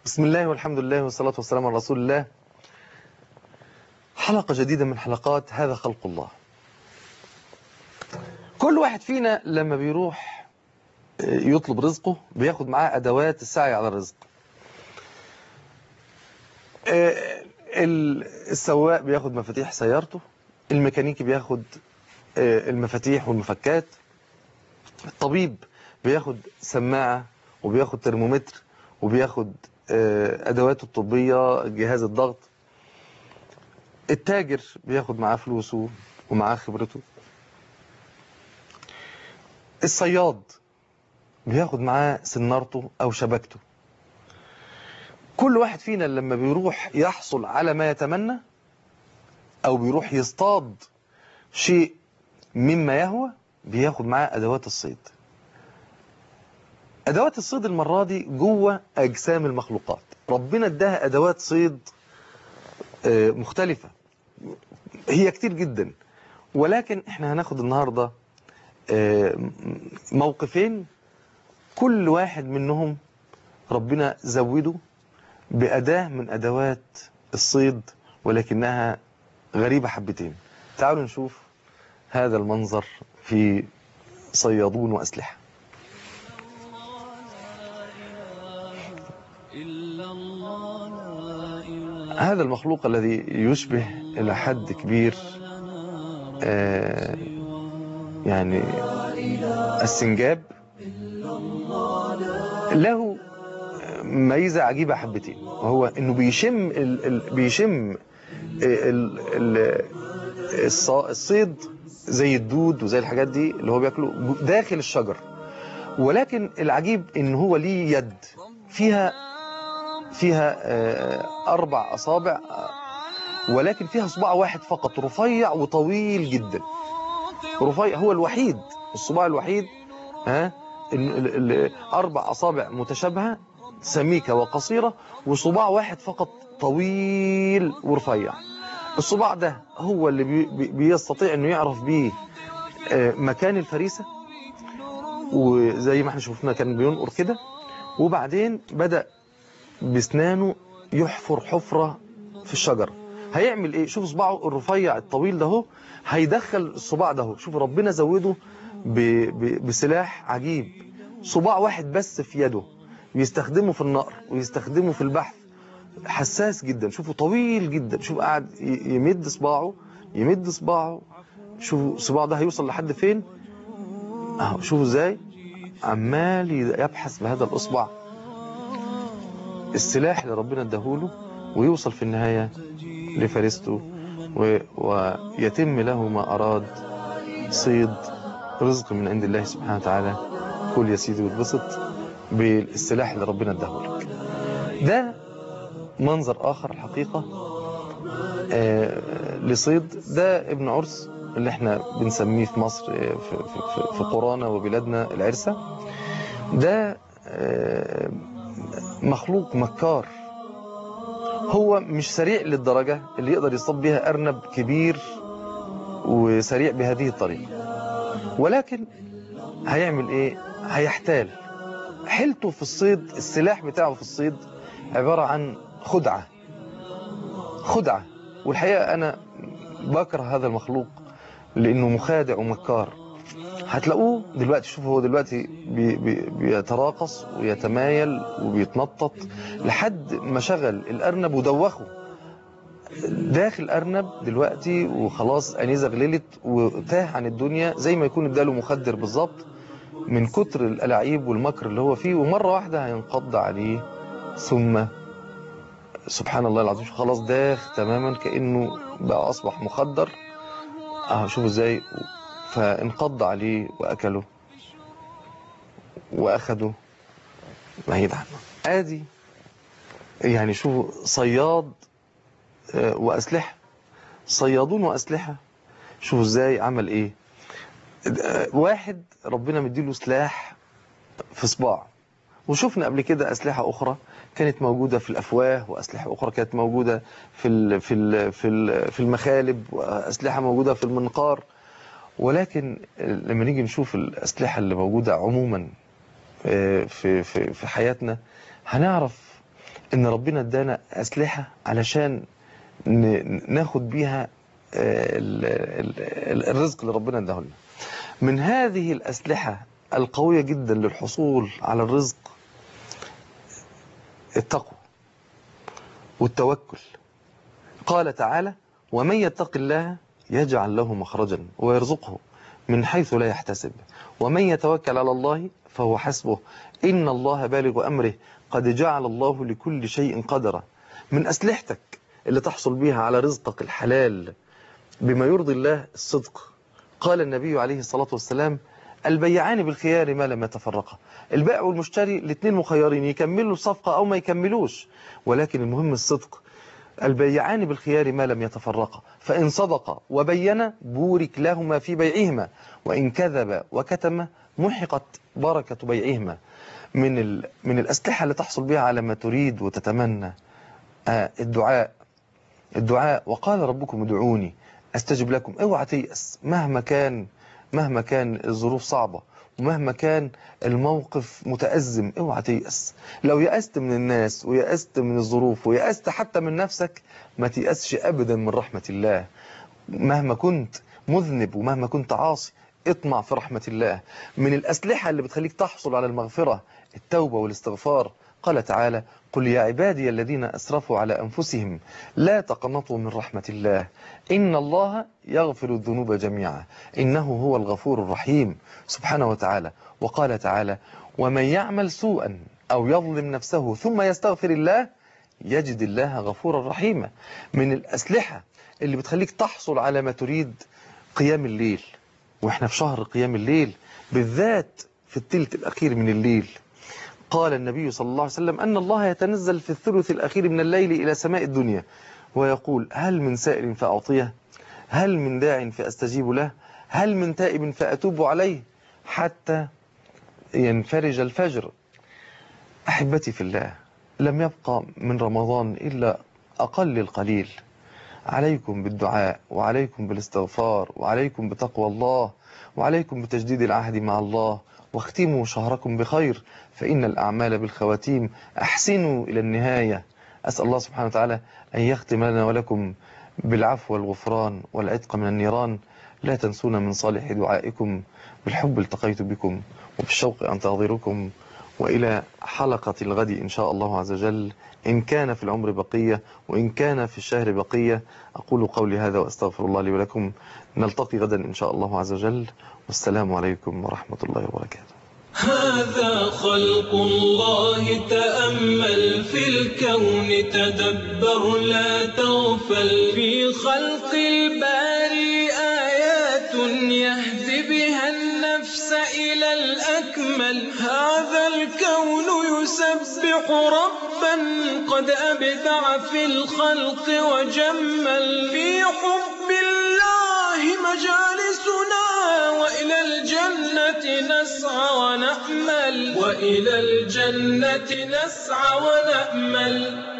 بسم الله والحمد لله والصلاة والسلام على رسول الله حلقة جديدة من حلقات هذا خلق الله كل واحد فينا لما بيروح يطلب رزقه بياخد معاه أدوات السعي على الرزق السواق بياخد مفاتيح سيارته الميكانيكي بياخد المفاتيح والمفكات الطبيب بياخد سماعة وبياخد ترمومتر وبياخد أدواته الطبية جهاز الضغط التاجر بياخد معاه فلوسه ومعاه خبرته الصياد بياخد معاه سنارته أو شبكته كل واحد فينا لما بيروح يحصل على ما يتمنى أو بيروح يصطاد شيء مما يهوى بياخد معاه أدوات الصيد أدوات الصيد المرة دي جوه أجسام المخلوقات ربنا اداها أدوات صيد مختلفة هي كتير جدا ولكن احنا هناخد النهاردة موقفين كل واحد منهم ربنا زوده بأداة من أدوات الصيد ولكنها غريبة حبتين تعالوا نشوف هذا المنظر في صيادون وأسلحة هذا المخلوق الذي يشبه إلى حد كبير آه يعني السنجاب له ميزة عجيبة حبتين وهو انه بيشم ال ال بيشم ال ال الصيد زي الدود وزي الحاجات دي اللي هو بياكله داخل الشجر ولكن العجيب ان هو ليه يد فيها فيها اربع اصابع ولكن فيها صباع واحد فقط رفيع وطويل جدا رفيع هو الوحيد الصباع الوحيد ها اربع اصابع متشابهه سميكه وقصيره وصباع واحد فقط طويل ورفيع الصباع ده هو اللي بي بيستطيع انه يعرف بيه مكان الفريسه وزي ما احنا شفنا كان بينقر كده وبعدين بدأ باسنانه يحفر حفرة في الشجرة هيعمل ايه شوف صباعه الرفيع الطويل ده هو هيدخل الصباع ده هو شوف ربنا زوده ب... ب... بسلاح عجيب صباع واحد بس في يده يستخدمه في النقر ويستخدمه في البحث حساس جدا شوفوا طويل جدا شوف قاعد يمد صباعه يمد صباعه شوفوا صباعه ده هيوصل لحد فين اهو شوفوا ازاي عمال يبحث بهذا الاصبع السلاح اللي ربنا اداهوله ويوصل في النهاية لفريسته و... ويتم له ما أراد صيد رزق من عند الله سبحانه وتعالى كل يا سيدي واتبسط بالسلاح اللي ربنا اداهولك ده منظر آخر الحقيقة آه لصيد ده ابن عرس اللي احنا بنسميه في مصر في, في, في قرانا وبلادنا العرسة ده آه مخلوق مكار هو مش سريع للدرجة اللي يقدر يصطاد بها أرنب كبير وسريع بهذه الطريقة ولكن هيعمل ايه هيحتال حيلته في الصيد السلاح بتاعه في الصيد عبارة عن خدعة خدعة والحقيقة أنا بكره هذا المخلوق لأنه مخادع ومكار هتلاقوه دلوقتي شوفوا هو دلوقتي بي بي بيتراقص ويتمايل وبيتنطط لحد ما شغل الأرنب ودوخه داخل أرنب دلوقتي وخلاص أنيزة غللت وتاه عن الدنيا زي ما يكون اداله مخدر بالظبط من كتر الألاعيب والمكر اللي هو فيه ومرة واحدة هينقض عليه ثم سبحان الله العظيم خلاص داخ تماما كأنه بقى أصبح مخدر اه شوفوا ازاي فانقض عليه وأكله وأخده بعيد عنه ادي يعني شوفوا صياد وأسلحة صيادون وأسلحة شوفوا ازاي عمل ايه واحد ربنا مديله سلاح في صباع وشفنا قبل كده أسلحة أخرى كانت موجودة في الأفواه وأسلحة أخرى كانت موجودة في ال في ال في ال في المخالب وأسلحة موجودة في المنقار ولكن لما نيجي نشوف الأسلحة اللي موجودة عموما في في في حياتنا هنعرف ان ربنا ادانا اسلحة علشان ن- ناخد بيها آه، ال- ال- الرزق اللي ربنا اداه لنا من هذه الاسلحة القوية جدا للحصول على الرزق التقوى والتوكل قال تعالى ومن يتق الله يجعل له مخرجا ويرزقه من حيث لا يحتسب ومن يتوكل على الله فهو حسبه إن الله بالغ أمره قد جعل الله لكل شيء قدرا من أسلحتك اللي تحصل بيها على رزقك الحلال بما يرضي الله الصدق قال النبي عليه الصلاة والسلام البيعان بالخيار ما لم يتفرقا البائع والمشتري الاثنين مخيرين يكملوا الصفقة أو ما يكملوش ولكن المهم الصدق البيعان بالخيار ما لم يتفرقا فإن صدقا وبينا بورك لهما في بيعهما وإن كذب وكتم محقت بركة بيعهما من ال... من الأسلحة اللي تحصل بها على ما تريد وتتمنى آه الدعاء الدعاء وقال ربكم ادعوني استجب لكم اوعى تيأس مهما كان مهما كان الظروف صعبة ومهما كان الموقف متأزم اوعى تيأس لو يأست من الناس ويأست من الظروف ويأست حتى من نفسك ما تيأسش أبدا من رحمة الله مهما كنت مذنب ومهما كنت عاصي اطمع في رحمة الله من الأسلحة اللي بتخليك تحصل على المغفرة التوبة والاستغفار قال تعالى قل يا عبادي الذين أسرفوا على أنفسهم لا تقنطوا من رحمة الله إن الله يغفر الذنوب جميعا إنه هو الغفور الرحيم سبحانه وتعالى وقال تعالى ومن يعمل سوءا أو يظلم نفسه ثم يستغفر الله يجد الله غفورا رحيما من الأسلحة اللي بتخليك تحصل على ما تريد قيام الليل واحنا في شهر قيام الليل بالذات في الثلث الأخير من الليل قال النبي صلى الله عليه وسلم أن الله يتنزل في الثلث الأخير من الليل إلى سماء الدنيا ويقول هل من سائل فأعطيه هل من داع فأستجيب له هل من تائب فأتوب عليه حتى ينفرج الفجر أحبتي في الله لم يبقى من رمضان إلا أقل القليل عليكم بالدعاء وعليكم بالاستغفار وعليكم بتقوى الله وعليكم بتجديد العهد مع الله واختموا شهركم بخير فإن الأعمال بالخواتيم أحسنوا إلى النهاية أسأل الله سبحانه وتعالى أن يختم لنا ولكم بالعفو والغفران والعتق من النيران لا تنسونا من صالح دعائكم بالحب التقيت بكم وبالشوق أنتظركم وإلى حلقة الغد إن شاء الله عز وجل إن كان في العمر بقية وإن كان في الشهر بقية أقول قولي هذا وأستغفر الله لي ولكم نلتقي غدا إن شاء الله عز وجل والسلام عليكم ورحمة الله وبركاته هذا خلق الله تأمل في الكون تدبر لا تغفل في خلق الباري آيات يهدي بها النفس إلى الأكمل هذا الكون يسبح ربا قد أبدع في الخلق وجمل في حب الله مجالسنا وإلى الجنة نسعى ونأمل وإلى الجنة نسعى ونأمل